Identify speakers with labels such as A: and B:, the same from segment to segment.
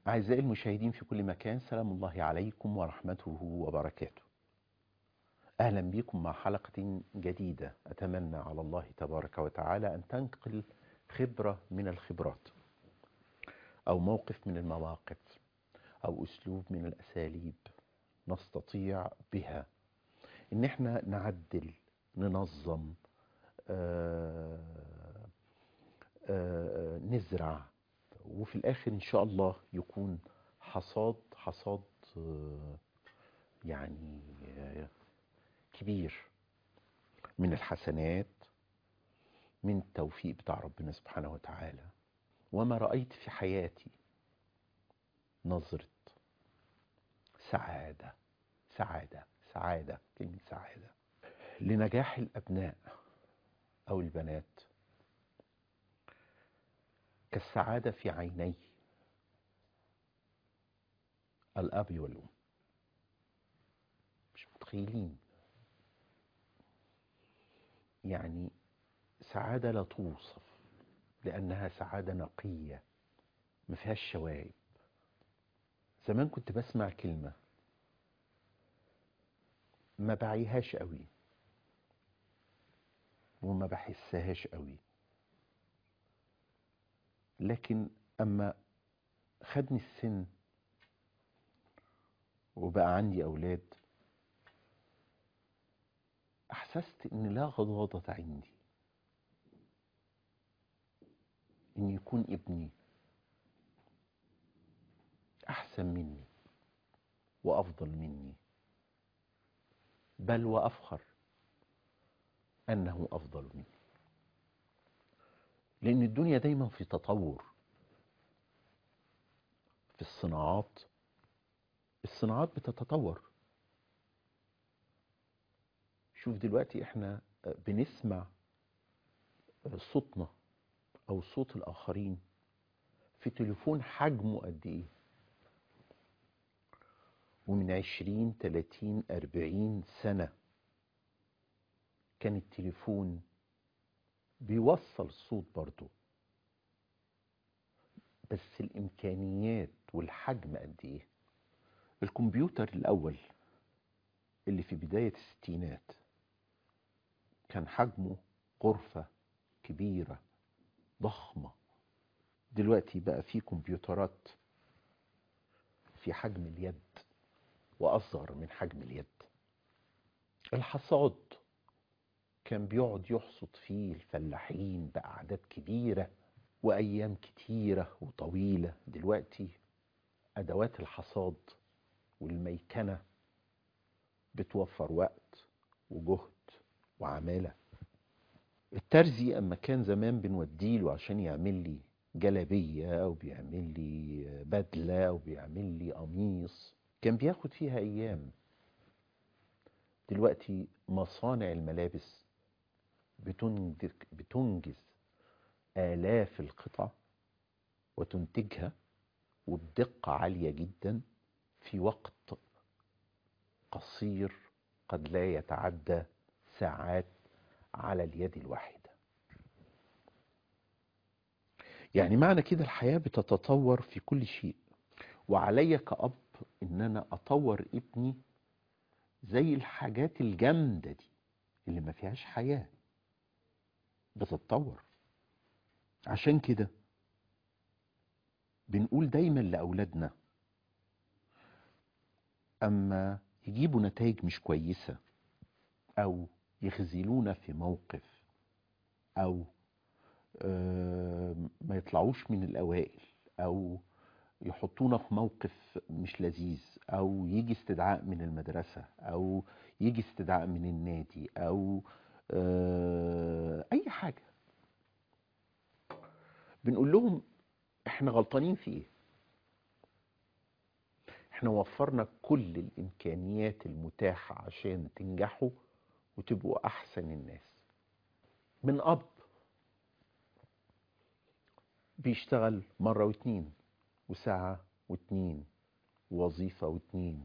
A: أعزائي المشاهدين في كل مكان سلام الله عليكم ورحمته وبركاته أهلا بكم مع حلقة جديدة أتمنى على الله تبارك وتعالى أن تنقل خبرة من الخبرات أو موقف من المواقف أو أسلوب من الأساليب نستطيع بها إن احنا نعدل ننظم آآ آآ نزرع وفي الآخر إن شاء الله يكون حصاد حصاد آه، يعني آه، كبير من الحسنات من التوفيق بتاع ربنا سبحانه وتعالى وما رأيت في حياتي نظرة سعادة سعادة سعادة كلمة سعادة لنجاح الأبناء أو البنات كالسعادة في عيني الأب والأم مش متخيلين يعني سعادة لا توصف لأنها سعادة نقية ما فيهاش شوائب زمان كنت بسمع كلمة ما بعيهاش قوي وما بحسهاش قوي لكن أما خدني السن وبقى عندي أولاد أحسست إن لا غضاضة عندي إن يكون ابني أحسن مني وأفضل مني بل وأفخر أنه أفضل مني لأن الدنيا دايما في تطور في الصناعات الصناعات بتتطور شوف دلوقتي احنا بنسمع صوتنا او صوت الاخرين في تليفون حجمه قد ايه ومن عشرين تلاتين اربعين سنة كان التليفون بيوصل الصوت برضه بس الامكانيات والحجم قد ايه الكمبيوتر الاول اللي في بداية الستينات كان حجمه غرفة كبيرة ضخمة دلوقتي بقى في كمبيوترات في حجم اليد وأصغر من حجم اليد الحصاد كان بيقعد يحصد فيه الفلاحين بأعداد كبيرة وأيام كتيرة وطويلة دلوقتي أدوات الحصاد والميكنة بتوفر وقت وجهد وعمالة الترزي أما كان زمان بنوديله عشان يعمل لي جلابية أو بيعمل لي بدلة أو بيعمل لي قميص كان بياخد فيها أيام دلوقتي مصانع الملابس بتنتج, بتنجز آلاف القطع وتنتجها وبدقة عالية جدا في وقت قصير قد لا يتعدى ساعات على اليد الواحدة يعني معنى كده الحياة بتتطور في كل شيء وعلي كأب ان انا اطور ابني زي الحاجات الجامدة دي اللي ما فيهاش حياة بتتطور عشان كده بنقول دايما لأولادنا أما يجيبوا نتائج مش كويسة أو يخذلونا في موقف أو آه، ما يطلعوش من الأوائل أو يحطونا في موقف مش لذيذ أو يجي استدعاء من المدرسة أو يجي استدعاء من النادي أو آه، أي حاجة بنقول لهم احنا غلطانين في ايه احنا وفرنا كل الامكانيات المتاحة عشان تنجحوا وتبقوا احسن الناس من اب بيشتغل مرة واتنين وساعة واتنين ووظيفة واتنين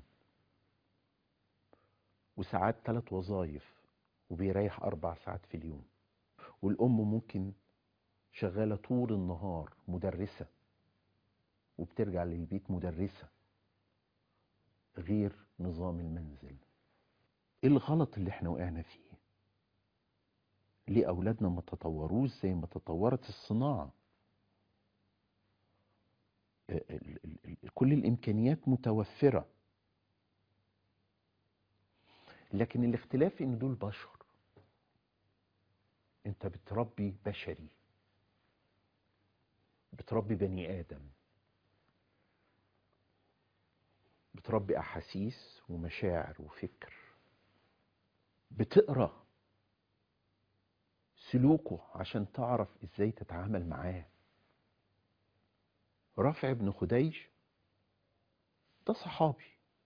A: وساعات ثلاث وظائف وبيريح أربع ساعات في اليوم والأم ممكن شغالة طول النهار مدرسة وبترجع للبيت مدرسة غير نظام المنزل ايه الغلط اللي احنا وقعنا فيه ليه اولادنا ما تطوروش زي ما تطورت الصناعة ال- ال- ال- كل الامكانيات متوفرة لكن الاختلاف ان دول بشر انت بتربي بشري بتربي بني ادم بتربي احاسيس ومشاعر وفكر بتقرا سلوكه عشان تعرف ازاي تتعامل معاه رافع بن خديج ده صحابي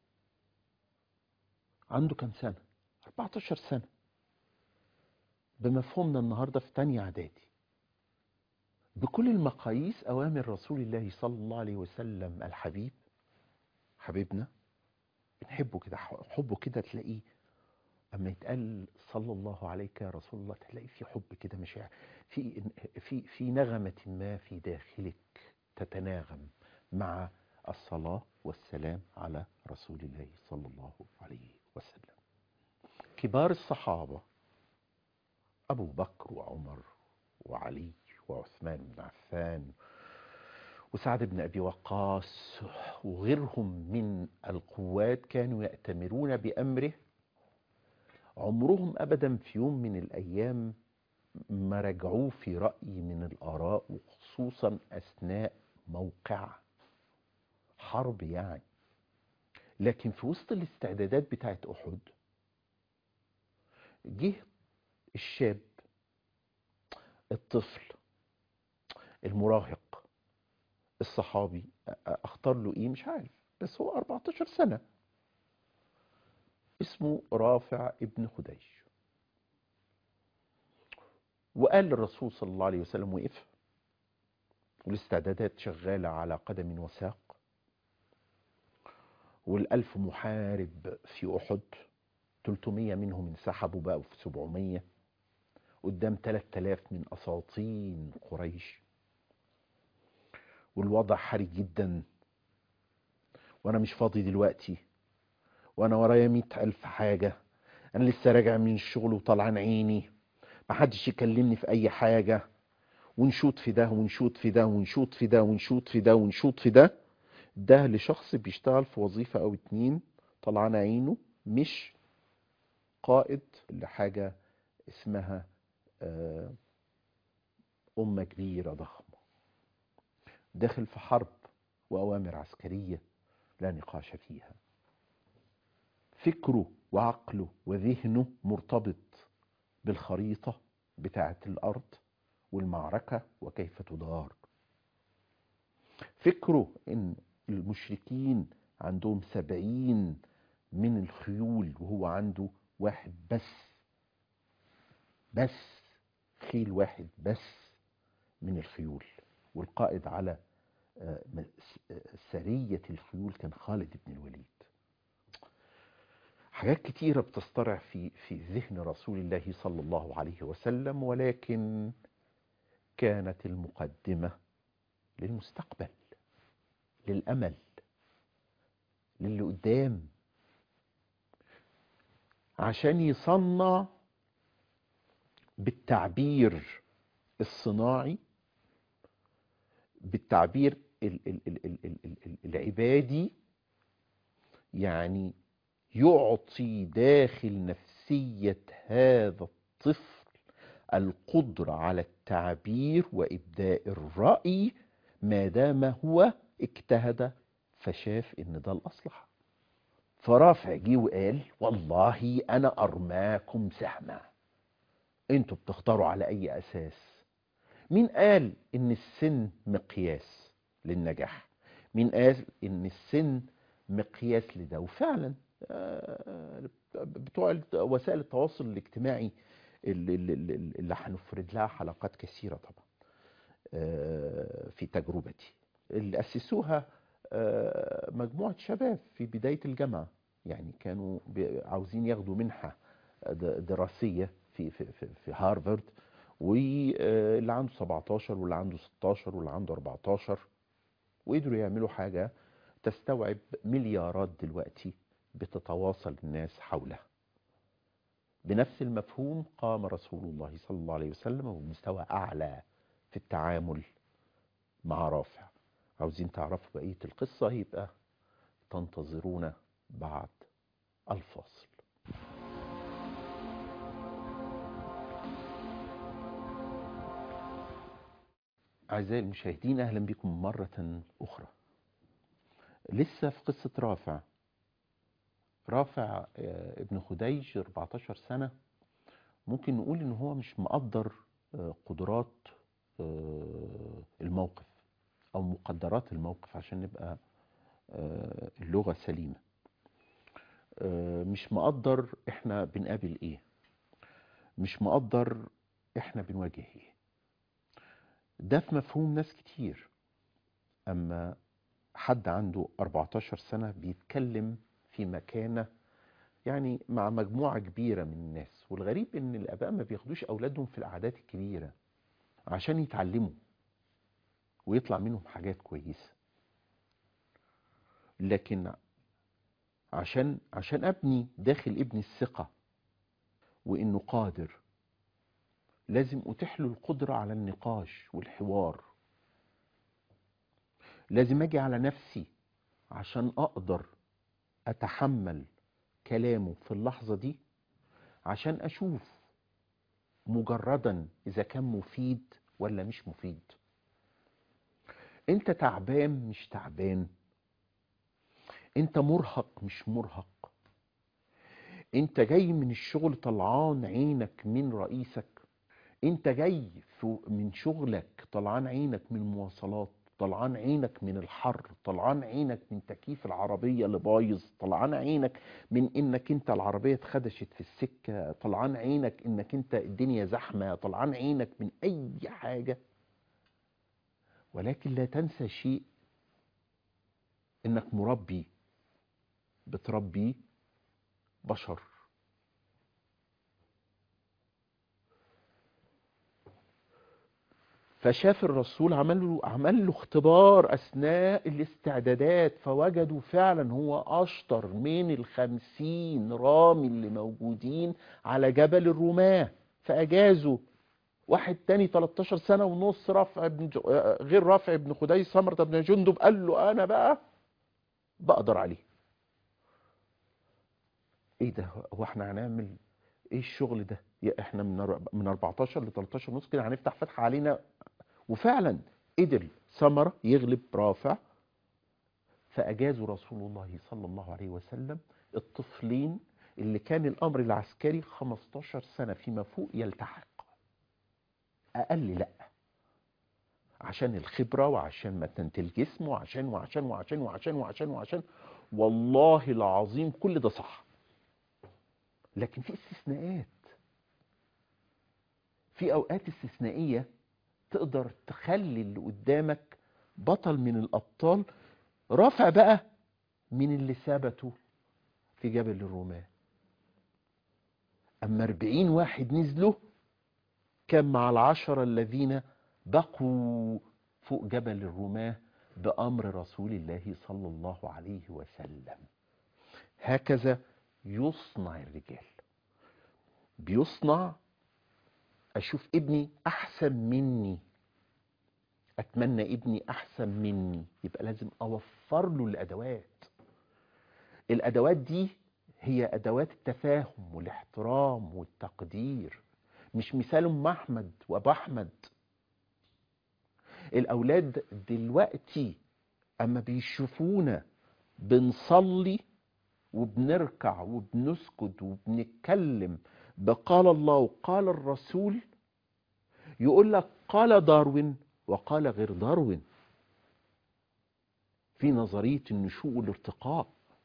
A: عنده كام سنة 14 سنة بمفهومنا النهاردة في تانية إعدادي بكل المقاييس أوامر رسول الله صلى الله عليه وسلم الحبيب حبيبنا بنحبه كده حبه كده تلاقيه اما يتقال صلى الله عليك يا رسول الله تلاقي في حب كده مشاعر في في في نغمة ما في داخلك تتناغم مع الصلاة والسلام على رسول الله صلى الله عليه وسلم كبار الصحابة أبو بكر وعمر وعلي وعثمان بن عفان وسعد بن أبي وقاص وغيرهم من القوات كانوا يأتمرون بأمره عمرهم أبدا في يوم من الأيام ما رجعوه في رأي من الآراء وخصوصا أثناء موقع حرب يعني لكن في وسط الاستعدادات بتاعت أحد جه الشاب الطفل المراهق الصحابي اختار له ايه مش عارف بس هو 14 سنة اسمه رافع ابن خديج وقال للرسول صلى الله عليه وسلم وقف والاستعدادات شغالة على قدم وساق والألف محارب في أحد 300 منهم انسحبوا بقوا في 700 قدام 3000 من أساطين قريش والوضع حرج جدا وأنا مش فاضي دلوقتي وأنا ورايا مئة ألف حاجة أنا لسه راجع من الشغل وطلعان عيني محدش يكلمني في أي حاجة ونشوط في ده ونشوط في ده ونشوط في ده ونشوط في ده ونشوط في ده ده لشخص بيشتغل في وظيفة أو اتنين طلعان عينه مش قائد لحاجة اسمها أمة كبيرة ضخمة داخل في حرب وأوامر عسكرية لا نقاش فيها فكره وعقله وذهنه مرتبط بالخريطة بتاعة الأرض والمعركة وكيف تدار فكره إن المشركين عندهم سبعين من الخيول وهو عنده واحد بس بس خيل واحد بس من الخيول والقائد على سرية الخيول كان خالد بن الوليد حاجات كتيرة بتصطرع في في ذهن رسول الله صلى الله عليه وسلم ولكن كانت المقدمة للمستقبل للأمل للي قدام عشان يصنع بالتعبير الصناعي بالتعبير ال ال ال ال ال ال العبادي يعني يعطي داخل نفسية هذا الطفل القدرة على التعبير وإبداء الرأي ما دام هو اجتهد فشاف إن ده الأصلح فرافع جه وقال والله أنا أرماكم سهما انتوا بتختاروا على أي أساس مين قال إن السن مقياس للنجاح مين قال إن السن مقياس لده وفعلا بتوع وسائل التواصل الاجتماعي اللي, اللي, اللي هنفرد لها حلقات كثيرة طبعا في تجربتي اللي أسسوها مجموعة شباب في بداية الجامعة يعني كانوا عاوزين ياخدوا منحة دراسية في, في, في, في هارفارد واللي عنده 17 واللي عنده 16 واللي عنده 14 وقدروا يعملوا حاجة تستوعب مليارات دلوقتي بتتواصل الناس حولها بنفس المفهوم قام رسول الله صلى الله عليه وسلم بمستوى أعلى في التعامل مع رافع عاوزين تعرفوا بقية القصة يبقى تنتظرونا بعد الفاصل أعزائي المشاهدين أهلا بكم مرة أخرى لسه في قصة رافع رافع آه، ابن خديج 14 سنة ممكن نقول إن هو مش مقدر آه، قدرات آه، الموقف أو مقدرات الموقف عشان نبقى آه، اللغة سليمة آه، مش مقدر إحنا بنقابل إيه مش مقدر إحنا بنواجه إيه ده في مفهوم ناس كتير أما حد عنده 14 سنة بيتكلم في مكانة يعني مع مجموعة كبيرة من الناس والغريب إن الآباء ما بياخدوش أولادهم في القعدات الكبيرة عشان يتعلموا ويطلع منهم حاجات كويسة لكن عشان عشان ابني داخل ابني الثقة وانه قادر لازم اتيح له القدرة على النقاش والحوار لازم اجي على نفسي عشان اقدر اتحمل كلامه في اللحظة دي عشان اشوف مجردا اذا كان مفيد ولا مش مفيد انت تعبان مش تعبان انت مرهق مش مرهق انت جاي من الشغل طلعان عينك من رئيسك انت جاي في- من شغلك طلعان عينك من المواصلات طلعان عينك من الحر طلعان عينك من تكييف العربية اللي بايظ طلعان عينك من انك انت العربية اتخدشت في السكة طلعان عينك انك انت الدنيا زحمة طلعان عينك من اي حاجة ولكن لا تنسى شيء انك مربي بتربي بشر فشاف الرسول عمل له عمل له اختبار اثناء الاستعدادات فوجدوا فعلا هو اشطر من الخمسين رامي اللي موجودين على جبل الرماة فاجازوا واحد تاني 13 سنة ونص رافع بن ج... آه، غير رافع بن خديج سمرة بن جندب قال له انا بقى بقدر عليه ايه ده هو احنا هنعمل ايه الشغل ده يا احنا من أر- من 14 ل 13 ونص كده هنفتح فتحة علينا وفعلا قدر سمرة يغلب رافع فأجازوا رسول الله صلى الله عليه وسلم الطفلين اللي كان الأمر العسكري 15 سنة فيما فوق يلتحق أقل لأ عشان الخبرة وعشان متانة الجسم وعشان وعشان وعشان وعشان وعشان وعشان والله العظيم كل ده صح لكن في استثناءات في أوقات استثنائية تقدر تخلي اللي قدامك بطل من الأبطال رافع بقى من اللي ثبتوا في جبل الرومان أما أربعين واحد نزلوا كان مع العشرة الذين بقوا فوق جبل الرماة بأمر رسول الله صلى الله عليه وسلم هكذا يصنع الرجال بيصنع أشوف ابني أحسن مني أتمنى ابني أحسن مني يبقى لازم أوفر له الأدوات الأدوات دي هي أدوات التفاهم والاحترام والتقدير مش مثال أم أحمد وأبو أحمد الأولاد دلوقتي أما بيشوفونا بنصلي وبنركع وبنسجد وبنتكلم بقال الله وقال الرسول يقول لك قال داروين وقال غير داروين في نظرية النشوء والارتقاء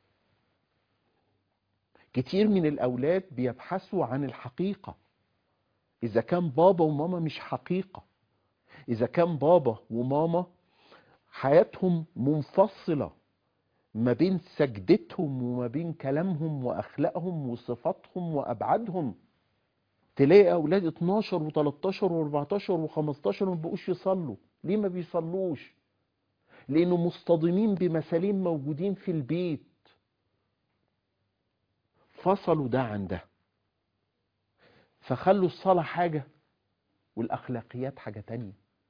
A: كتير من الأولاد بيبحثوا عن الحقيقة إذا كان بابا وماما مش حقيقة إذا كان بابا وماما حياتهم منفصلة ما بين سجدتهم وما بين كلامهم وأخلاقهم وصفاتهم وأبعادهم تلاقي أولاد 12 و13 و14 و15 ما بقوش يصلوا ليه ما بيصلوش لانه مصطدمين بمثالين موجودين في البيت فصلوا ده عن ده فخلوا الصلاة حاجة والأخلاقيات حاجة تانية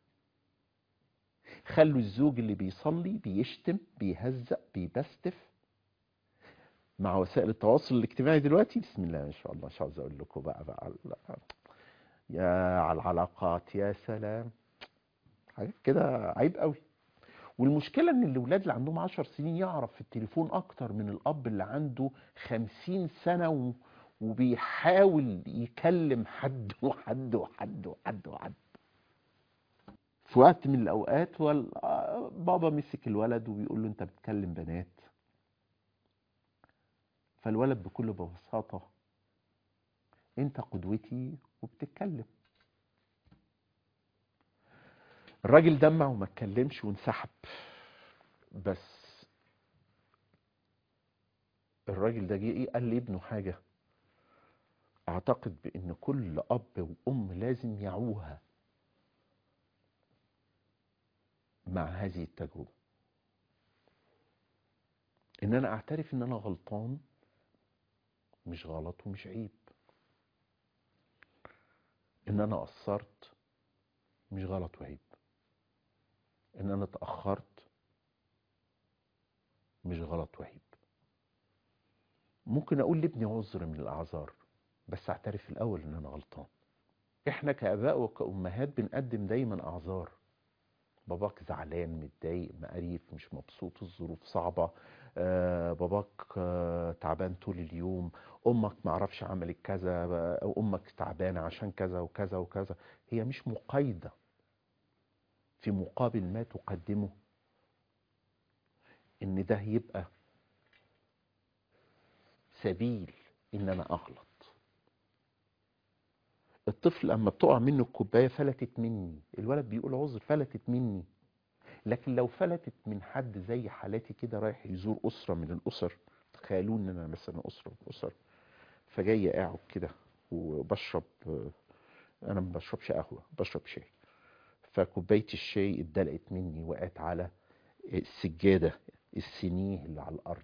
A: خلوا الزوج اللي بيصلي بيشتم بيهزق بيبستف مع وسائل التواصل الاجتماعي دلوقتي بسم الله ما شاء الله مش عاوز اقول لكم بقى بقى لا. يا على العلاقات يا سلام حاجات كده عيب قوي والمشكلة ان الاولاد اللي عندهم عشر سنين يعرف في التليفون اكتر من الاب اللي عنده خمسين سنة و... وبيحاول يكلم حد وحد وحد وحد وحد في وقت من الاوقات وال... بابا مسك الولد وبيقول له انت بتكلم بنات فالولد بكل بساطة انت قدوتي وبتتكلم الراجل دمع وما اتكلمش وانسحب بس الراجل ده جه ايه قال لابنه حاجه اعتقد بان كل اب وام لازم يعوها مع هذه التجربه ان انا اعترف ان انا غلطان مش غلط ومش عيب ان انا قصرت مش غلط وعيب ان انا اتاخرت مش غلط وعيب ممكن اقول لابني عذر من الاعذار بس اعترف الاول ان انا غلطان احنا كاباء وكامهات بنقدم دايما اعذار باباك زعلان متضايق مقريف مش مبسوط الظروف صعبه آه باباك آه تعبان طول اليوم امك معرفش عملت كذا او امك تعبانه عشان كذا وكذا وكذا هي مش مقايده في مقابل ما تقدمه ان ده يبقى سبيل ان انا اغلط الطفل اما بتقع منه الكوبايه فلتت مني الولد بيقول عذر فلتت مني لكن لو فلتت من حد زي حالاتي كده رايح يزور اسره من الاسر تخيلوا ان انا مثلا اسره من الاسر فجاي قاعد كده وبشرب انا ما بشربش قهوه بشرب شاي فكوبايه الشاي اتدلقت مني وقعت على السجاده السنيه اللي على الارض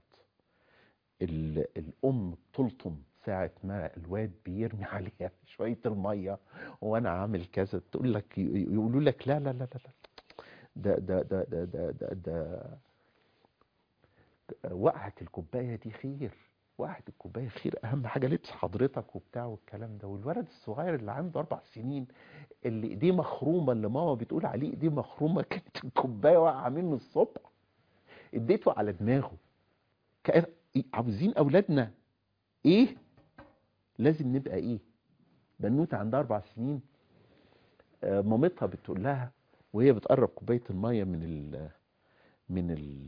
A: الام تلطم ساعة ما الواد بيرمي عليها شوية المية وانا عامل كذا تقول لك يقولوا لك لا لا لا لا ده ده ده ده ده ده, ده وقعت الكوباية دي خير وقعت الكوباية خير اهم حاجة لبس حضرتك وبتاع والكلام ده والولد الصغير اللي عنده اربع سنين اللي ايديه مخرومة اللي ماما بتقول عليه ايديه مخرومة كانت الكوباية واقعة منه الصبح اديته على دماغه كأن عاوزين اولادنا ايه لازم نبقى ايه بنوته عندها اربع سنين آه مامتها بتقول لها وهي بتقرب كوبايه الميه من ال من ال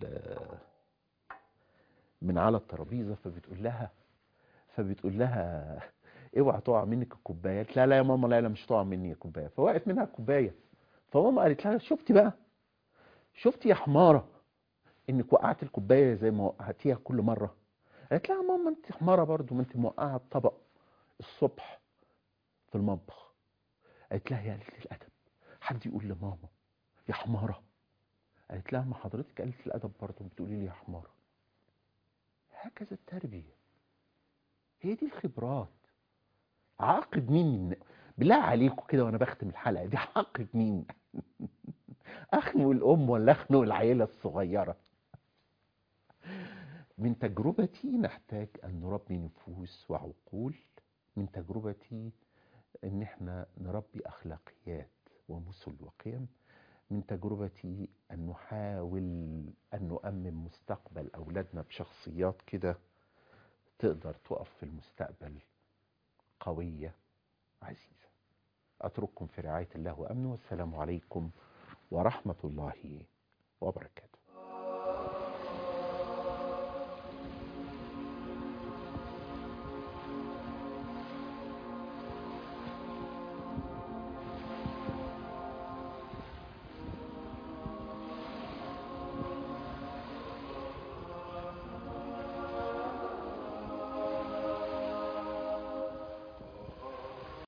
A: من على الترابيزه فبتقول لها فبتقول لها اوعى تقع منك الكوبايه قالت لا لا يا ماما لا لا مش تقع مني الكوبايه فوقعت منها الكوبايه فماما قالت لها شفتي بقى شفتي يا حماره انك وقعت الكوبايه زي ما وقعتيها كل مره قالت لها يا ماما انت حماره برضو ما انت موقعه الطبق الصبح في المطبخ قالت لها يا قلة الادب حد يقول لماما يا حماره قالت لها ما حضرتك قلة الادب برضو بتقولي لي يا حماره هكذا التربيه هي دي الخبرات عاقب مين من بالله عليكم كده وانا بختم الحلقه دي عاقب مين اخنق الام ولا اخنق العيله الصغيره من تجربتي نحتاج ان نربي نفوس وعقول من تجربتي ان احنا نربي اخلاقيات ومثل وقيم من تجربتي ان نحاول ان نؤمن مستقبل اولادنا بشخصيات كده تقدر تقف في المستقبل قويه عزيزه اترككم في رعايه الله وامنه والسلام عليكم ورحمه الله وبركاته